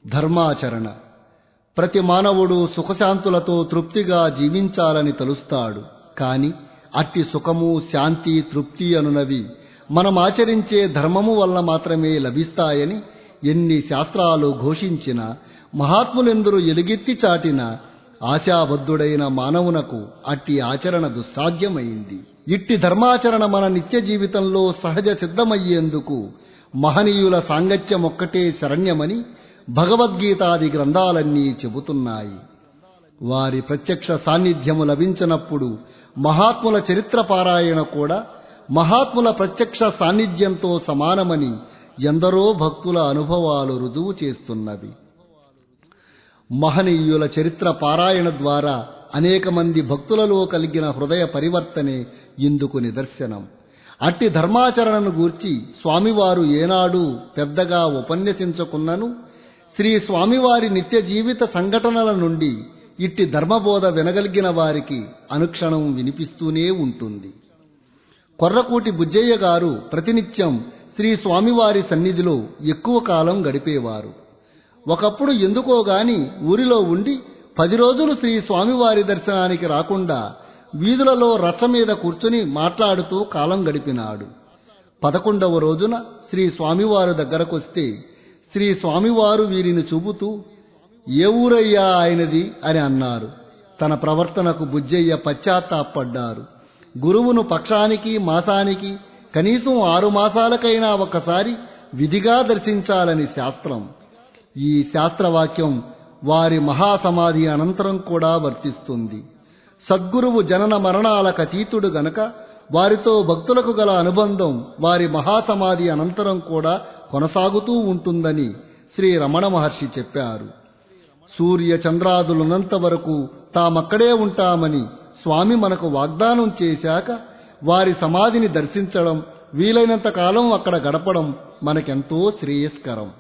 ధర్మాచరణ ప్రతి మానవుడు సుఖశాంతులతో తృప్తిగా జీవించాలని తలుస్తాడు కాని అట్టి సుఖము శాంతి తృప్తి అనునవి మనం ఆచరించే ధర్మము వల్ల మాత్రమే లభిస్తాయని ఎన్ని శాస్త్రాలు ఘోషించిన మహాత్ములెందరూ ఎలుగెత్తి చాటిన ఆశాబద్ధుడైన మానవునకు అట్టి ఆచరణ దుస్సాధ్యమైంది ఇట్టి ధర్మాచరణ మన నిత్య జీవితంలో సహజ సిద్ధమయ్యేందుకు మహనీయుల సాంగత్యం ఒక్కటే శరణ్యమని భగవద్గీతాది గ్రంథాలన్నీ చెబుతున్నాయి వారి ప్రత్యక్ష సాన్నిధ్యము లభించినప్పుడు మహాత్ముల చరిత్ర పారాయణ కూడా మహాత్ముల ప్రత్యక్ష సాన్నిధ్యంతో సమానమని ఎందరో భక్తుల అనుభవాలు రుజువు చేస్తున్నవి మహనీయుల చరిత్ర పారాయణ ద్వారా అనేక మంది భక్తులలో కలిగిన హృదయ పరివర్తనే ఇందుకు నిదర్శనం అట్టి ధర్మాచరణను గూర్చి స్వామివారు ఏనాడు పెద్దగా ఉపన్యసించకున్నను శ్రీ స్వామివారి నిత్య జీవిత సంఘటనల నుండి ఇట్టి ధర్మబోధ వినగలిగిన వారికి అనుక్షణం వినిపిస్తూనే ఉంటుంది కొర్రకూటి బుజ్జయ్య గారు ప్రతినిత్యం శ్రీ స్వామివారి సన్నిధిలో ఎక్కువ కాలం గడిపేవారు ఒకప్పుడు ఎందుకో గాని ఊరిలో ఉండి పది రోజులు శ్రీ స్వామివారి దర్శనానికి రాకుండా వీధులలో రచ్చ మీద కూర్చుని మాట్లాడుతూ కాలం గడిపినాడు పదకొండవ రోజున శ్రీ స్వామివారు దగ్గరకొస్తే శ్రీ స్వామివారు వీరిని చూపుతూ ఏ ఊరయ్యా ఆయనది అని అన్నారు తన ప్రవర్తనకు బుజ్జయ్య పశ్చాత్తాపడ్డారు గురువును పక్షానికి మాసానికి కనీసం ఆరు మాసాలకైనా ఒకసారి విధిగా దర్శించాలని శాస్త్రం ఈ శాస్త్రవాక్యం వారి మహాసమాధి అనంతరం కూడా వర్తిస్తుంది సద్గురువు జనన మరణాలకు అతీతుడు గనక వారితో భక్తులకు గల అనుబంధం వారి మహాసమాధి అనంతరం కూడా కొనసాగుతూ ఉంటుందని శ్రీ రమణ మహర్షి చెప్పారు సూర్య చంద్రాదులున్నంత వరకు తామక్కడే ఉంటామని స్వామి మనకు వాగ్దానం చేశాక వారి సమాధిని దర్శించడం వీలైనంత కాలం అక్కడ గడపడం మనకెంతో శ్రేయస్కరం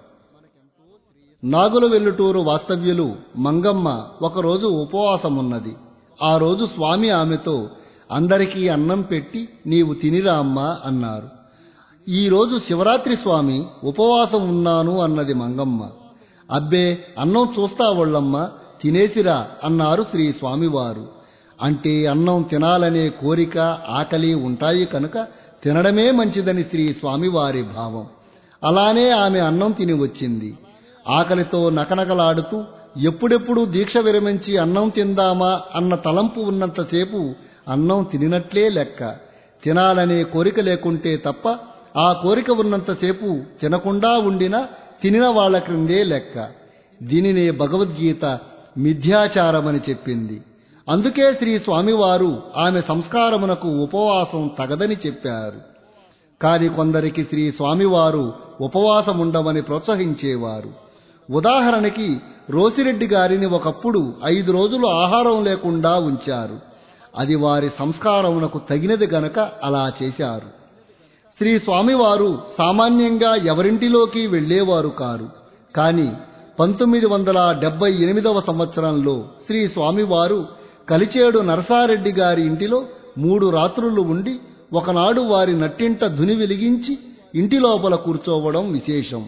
నాగుల వెల్లుటూరు వాస్తవ్యులు మంగమ్మ ఒకరోజు ఉపవాసమున్నది ఆ రోజు స్వామి ఆమెతో అందరికీ అన్నం పెట్టి నీవు తినిరా అమ్మా అన్నారు ఈ రోజు శివరాత్రి స్వామి ఉపవాసం ఉన్నాను అన్నది మంగమ్మ అబ్బే అన్నం చూస్తా వాళ్ళమ్మ తినేసిరా అన్నారు శ్రీ స్వామివారు అంటే అన్నం తినాలనే కోరిక ఆకలి ఉంటాయి కనుక తినడమే మంచిదని శ్రీ స్వామివారి భావం అలానే ఆమె అన్నం తిని వచ్చింది ఆకలితో నకనకలాడుతూ ఎప్పుడెప్పుడు దీక్ష విరమించి అన్నం తిందామా అన్న తలంపు ఉన్నంతసేపు అన్నం తినినట్లే లెక్క తినాలనే కోరిక లేకుంటే తప్ప ఆ కోరిక ఉన్నంతసేపు తినకుండా ఉండినా తినిన వాళ్ల క్రిందే లెక్క దీనినే భగవద్గీత మిథ్యాచారమని చెప్పింది అందుకే శ్రీ స్వామివారు ఆమె సంస్కారమునకు ఉపవాసం తగదని చెప్పారు కాని కొందరికి శ్రీ స్వామివారు ఉపవాసముండమని ప్రోత్సహించేవారు ఉదాహరణకి రోసిరెడ్డి గారిని ఒకప్పుడు ఐదు రోజులు ఆహారం లేకుండా ఉంచారు అది వారి సంస్కారమునకు తగినది గనక అలా చేశారు శ్రీ స్వామివారు సామాన్యంగా ఎవరింటిలోకి వెళ్లేవారు కారు కాని పంతొమ్మిది వందల డెబ్బై ఎనిమిదవ సంవత్సరంలో శ్రీ స్వామివారు కలిచేడు నరసారెడ్డి గారి ఇంటిలో మూడు రాత్రులు ఉండి ఒకనాడు వారి నట్టింట ధుని వెలిగించి ఇంటి లోపల కూర్చోవడం విశేషం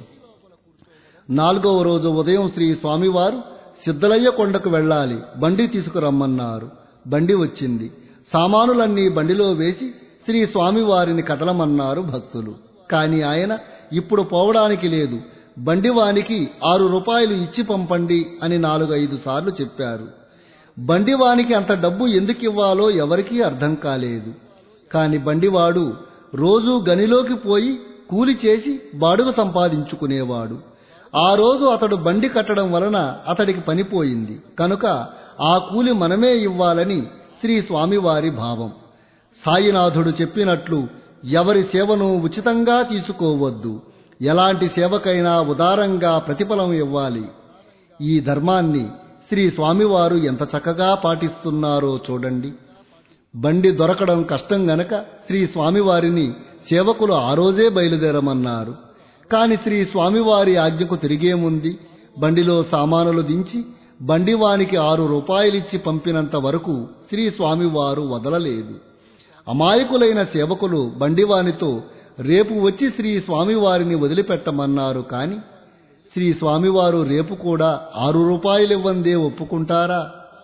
నాలుగవ రోజు ఉదయం శ్రీ స్వామివారు సిద్ధలయ్య కొండకు వెళ్ళాలి బండి తీసుకురమ్మన్నారు బండి వచ్చింది సామానులన్నీ బండిలో వేసి శ్రీ స్వామివారిని కదలమన్నారు భక్తులు కాని ఆయన ఇప్పుడు పోవడానికి లేదు బండివానికి ఆరు రూపాయలు ఇచ్చి పంపండి అని నాలుగు ఐదు సార్లు చెప్పారు బండివానికి అంత డబ్బు ఎందుకు ఇవ్వాలో ఎవరికీ అర్థం కాలేదు కాని బండివాడు రోజూ గనిలోకి పోయి కూలి చేసి బాడుగ సంపాదించుకునేవాడు ఆ రోజు అతడు బండి కట్టడం వలన అతడికి పనిపోయింది కనుక ఆ కూలి మనమే ఇవ్వాలని శ్రీ స్వామివారి భావం సాయినాథుడు చెప్పినట్లు ఎవరి సేవను ఉచితంగా తీసుకోవద్దు ఎలాంటి సేవకైనా ఉదారంగా ప్రతిఫలం ఇవ్వాలి ఈ ధర్మాన్ని శ్రీ స్వామివారు ఎంత చక్కగా పాటిస్తున్నారో చూడండి బండి దొరకడం కష్టం గనక శ్రీ స్వామివారిని సేవకులు ఆ రోజే బయలుదేరమన్నారు కాని శ్రీ స్వామివారి ఆజ్ఞకు తిరిగేముంది బండిలో సామానులు దించి బండివానికి ఆరు రూపాయలిచ్చి పంపినంత వరకు శ్రీ స్వామివారు వదలలేదు అమాయకులైన సేవకులు బండివానితో రేపు వచ్చి శ్రీ స్వామివారిని వదిలిపెట్టమన్నారు కాని శ్రీ స్వామివారు రేపు కూడా ఆరు రూపాయలివ్వందే ఒప్పుకుంటారా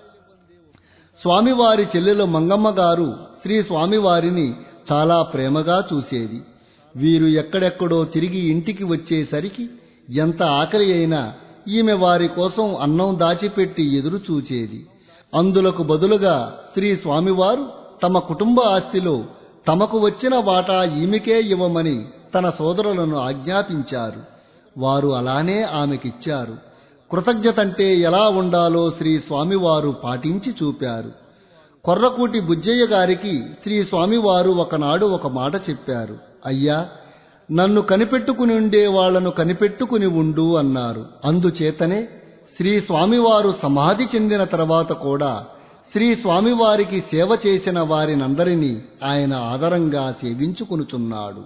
స్వామివారి చెల్లెలు మంగమ్మ గారు శ్రీ స్వామివారిని చాలా ప్రేమగా చూసేది వీరు ఎక్కడెక్కడో తిరిగి ఇంటికి వచ్చేసరికి ఎంత ఆకలి అయినా ఈమె వారి కోసం అన్నం దాచిపెట్టి ఎదురు చూచేది అందులకు బదులుగా శ్రీ స్వామివారు తమ కుటుంబ ఆస్తిలో తమకు వచ్చిన వాటా ఈమెకే ఇవ్వమని తన సోదరులను ఆజ్ఞాపించారు వారు అలానే ఆమెకిచ్చారు కృతజ్ఞతంటే ఎలా ఉండాలో శ్రీ స్వామివారు పాటించి చూపారు కొర్రకూటి బుజ్జయ్య గారికి శ్రీ స్వామివారు ఒకనాడు ఒక మాట చెప్పారు అయ్యా నన్ను కనిపెట్టుకుని ఉండే వాళ్లను కనిపెట్టుకుని ఉండు అన్నారు అందుచేతనే శ్రీ స్వామివారు సమాధి చెందిన తర్వాత కూడా శ్రీ స్వామివారికి సేవ చేసిన వారినందరినీ ఆయన ఆదరంగా సేవించుకునుచున్నాడు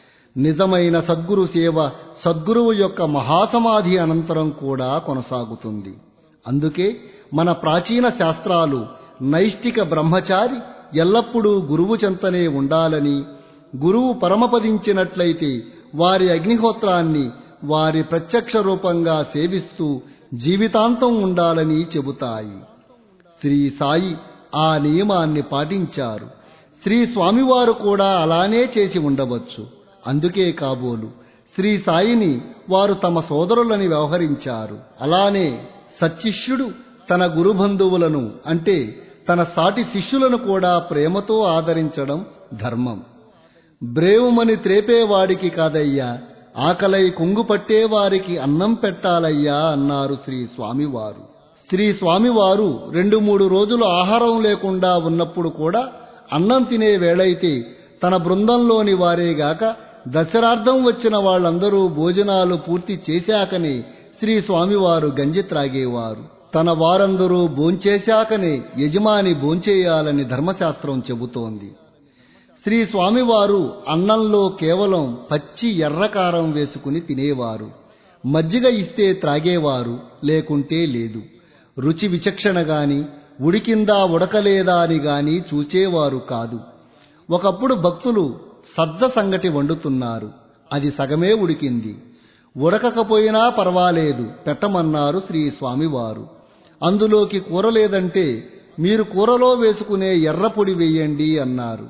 నిజమైన సద్గురు సేవ సద్గురువు యొక్క మహాసమాధి అనంతరం కూడా కొనసాగుతుంది అందుకే మన ప్రాచీన శాస్త్రాలు నైష్టిక బ్రహ్మచారి ఎల్లప్పుడూ గురువు చెంతనే ఉండాలని గురువు పరమపదించినట్లయితే వారి అగ్నిహోత్రాన్ని వారి ప్రత్యక్ష రూపంగా సేవిస్తూ జీవితాంతం ఉండాలని చెబుతాయి శ్రీ సాయి ఆ నియమాన్ని పాటించారు శ్రీ స్వామివారు కూడా అలానే చేసి ఉండవచ్చు అందుకే కాబోలు శ్రీ సాయిని వారు తమ సోదరులని వ్యవహరించారు అలానే సచ్చిష్యుడు తన గురుబంధువులను అంటే తన సాటి శిష్యులను కూడా ప్రేమతో ఆదరించడం ధర్మం బ్రేవుమని త్రేపేవాడికి కాదయ్యా ఆకలై కొంగు పట్టేవారికి అన్నం పెట్టాలయ్యా అన్నారు శ్రీ స్వామివారు శ్రీ స్వామివారు రెండు మూడు రోజులు ఆహారం లేకుండా ఉన్నప్పుడు కూడా అన్నం తినే వేళైతే తన బృందంలోని వారేగాక దశరార్థం వచ్చిన వాళ్ళందరూ భోజనాలు పూర్తి చేశాకనే శ్రీ స్వామివారు గంజి త్రాగేవారు తన వారందరూ భోంచేశాకనే యజమాని భోంచేయాలని ధర్మశాస్త్రం చెబుతోంది శ్రీ స్వామివారు అన్నంలో కేవలం పచ్చి ఎర్రకారం వేసుకుని తినేవారు మజ్జిగ ఇస్తే త్రాగేవారు లేకుంటే లేదు రుచి విచక్షణ గాని ఉడికిందా ఉడకలేదా అని గాని చూచేవారు కాదు ఒకప్పుడు భక్తులు సజ్జ సంగటి వండుతున్నారు అది సగమే ఉడికింది ఉడకకపోయినా పర్వాలేదు పెట్టమన్నారు శ్రీ స్వామివారు అందులోకి కూర లేదంటే మీరు కూరలో వేసుకునే ఎర్రపొడి వేయండి అన్నారు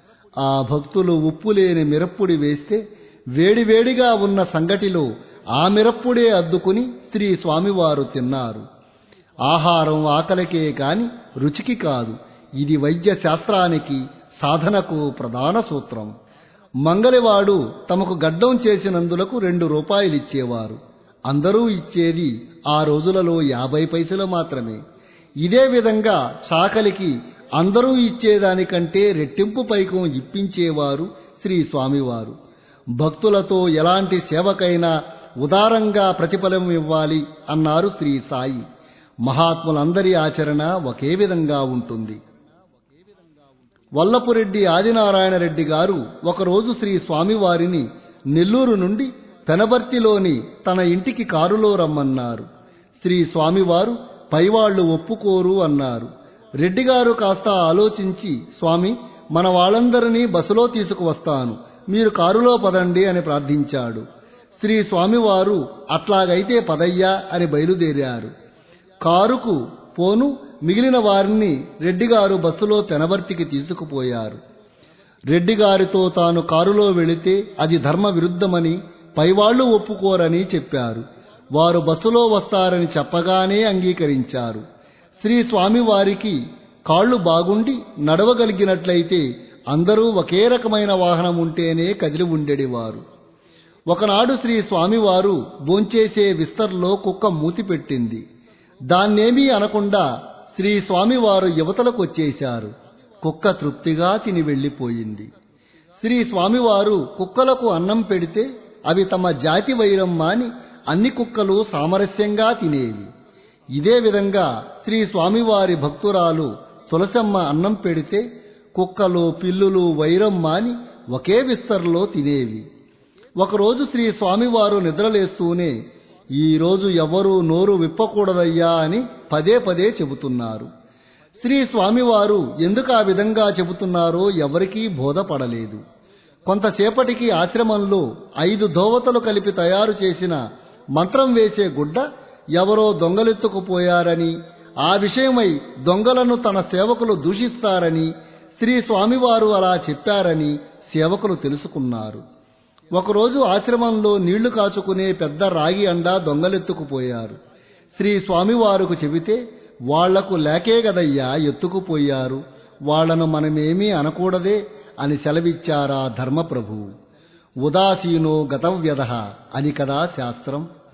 ఆ భక్తులు ఉప్పు లేని మిరప్పుడి వేస్తే వేడివేడిగా ఉన్న సంగటిలో ఆ మిరప్పుడే అద్దుకుని శ్రీ స్వామివారు తిన్నారు ఆహారం ఆకలికే కాని రుచికి కాదు ఇది వైద్య శాస్త్రానికి సాధనకు ప్రధాన సూత్రం మంగలివాడు తమకు గడ్డం చేసినందులకు రెండు రూపాయలిచ్చేవారు అందరూ ఇచ్చేది ఆ రోజులలో యాభై పైసలు మాత్రమే ఇదే విధంగా చాకలికి అందరూ ఇచ్చేదానికంటే రెట్టింపు పైకం ఇప్పించేవారు శ్రీ స్వామివారు భక్తులతో ఎలాంటి సేవకైనా ఉదారంగా ప్రతిఫలం ఇవ్వాలి అన్నారు శ్రీ సాయి మహాత్ములందరి ఆచరణ ఒకే విధంగా ఉంటుంది వల్లపురెడ్డి ఆదినారాయణ రెడ్డి గారు ఒకరోజు శ్రీ స్వామివారిని నెల్లూరు నుండి పెనబర్తిలోని తన ఇంటికి కారులో రమ్మన్నారు శ్రీ స్వామివారు పైవాళ్లు ఒప్పుకోరు అన్నారు రెడ్డిగారు కాస్త ఆలోచించి స్వామి మన వాళ్ళందరినీ బస్సులో తీసుకువస్తాను మీరు కారులో పదండి అని ప్రార్థించాడు శ్రీ స్వామివారు అట్లాగైతే పదయ్యా అని బయలుదేరారు కారుకు పోను మిగిలిన వారిని రెడ్డిగారు బస్సులో పెనబర్తికి తీసుకుపోయారు రెడ్డిగారితో తాను కారులో వెళితే అది ధర్మ విరుద్ధమని పైవాళ్లు ఒప్పుకోరని చెప్పారు వారు బస్సులో వస్తారని చెప్పగానే అంగీకరించారు శ్రీ స్వామివారికి కాళ్ళు బాగుండి నడవగలిగినట్లయితే అందరూ ఒకే రకమైన వాహనం ఉంటేనే కదిలి ఉండేడివారు ఒకనాడు శ్రీ స్వామివారు భోంచేసే విస్తర్లో కుక్క మూతి పెట్టింది దాన్నేమీ అనకుండా శ్రీ స్వామివారు యువతలకు వచ్చేశారు కుక్క తృప్తిగా తిని వెళ్ళిపోయింది శ్రీ స్వామివారు కుక్కలకు అన్నం పెడితే అవి తమ జాతి వైరం మాని అన్ని కుక్కలు సామరస్యంగా తినేవి ఇదే విధంగా శ్రీ స్వామివారి భక్తురాలు తులసమ్మ అన్నం పెడితే కుక్కలు పిల్లులు వైరం మాని ఒకే విస్తరలో తినేవి ఒకరోజు శ్రీ స్వామివారు నిద్రలేస్తూనే ఈ రోజు ఎవరూ నోరు విప్పకూడదయ్యా అని పదే పదే చెబుతున్నారు శ్రీ స్వామివారు ఎందుకు ఆ విధంగా చెబుతున్నారో ఎవరికీ బోధపడలేదు కొంతసేపటికి ఆశ్రమంలో ఐదు దోవతలు కలిపి తయారు చేసిన మంత్రం వేసే గుడ్డ ఎవరో దొంగలెత్తుకుపోయారని ఆ విషయమై దొంగలను తన సేవకులు దూషిస్తారని శ్రీ స్వామివారు అలా చెప్పారని సేవకులు తెలుసుకున్నారు ఒకరోజు ఆశ్రమంలో నీళ్లు కాచుకునే పెద్ద రాగి అండా దొంగలెత్తుకుపోయారు శ్రీ స్వామివారుకు చెబితే వాళ్లకు లేకే గదయ్యా ఎత్తుకుపోయారు వాళ్లను మనమేమీ అనకూడదే అని సెలవిచ్చారా ధర్మప్రభు ఉదాసీనో గతవ్యధ అని కదా శాస్త్రం